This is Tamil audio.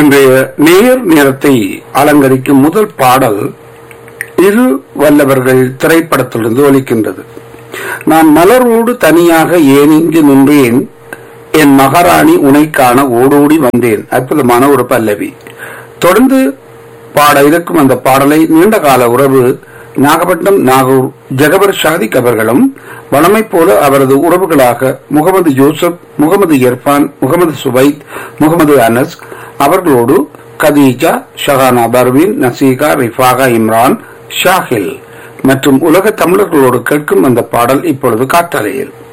இன்றைய நேர் நேரத்தை அலங்கரிக்கும் முதல் பாடல் இரு வல்லவர்கள் திரைப்படத்திலிருந்து ஒலிக்கின்றது நான் மலரோடு தனியாக ஏனிங்கு நின்றேன் என் மகாராணி உனைக்கான ஓடோடி வந்தேன் அற்புதமான ஒரு பல்லவி தொடர்ந்து பாட இருக்கும் அந்த பாடலை நீண்ட கால உறவு நாகப்பட்டினம் நாகூர் ஜெகபர் ஷாதிக் அவர்களும் வளமை போல அவரது உறவுகளாக முகமது யூசுப் முகமது இர்பான் முகமது சுபைத் முகமது அனஸ் அவர்களோடு கதீஜா ஷஹானா பர்வீன் நசீகா ரிஃபாகா இம்ரான் ஷாஹில் மற்றும் உலக தமிழர்களோடு கேட்கும் அந்த பாடல் இப்பொழுது காற்றலையில்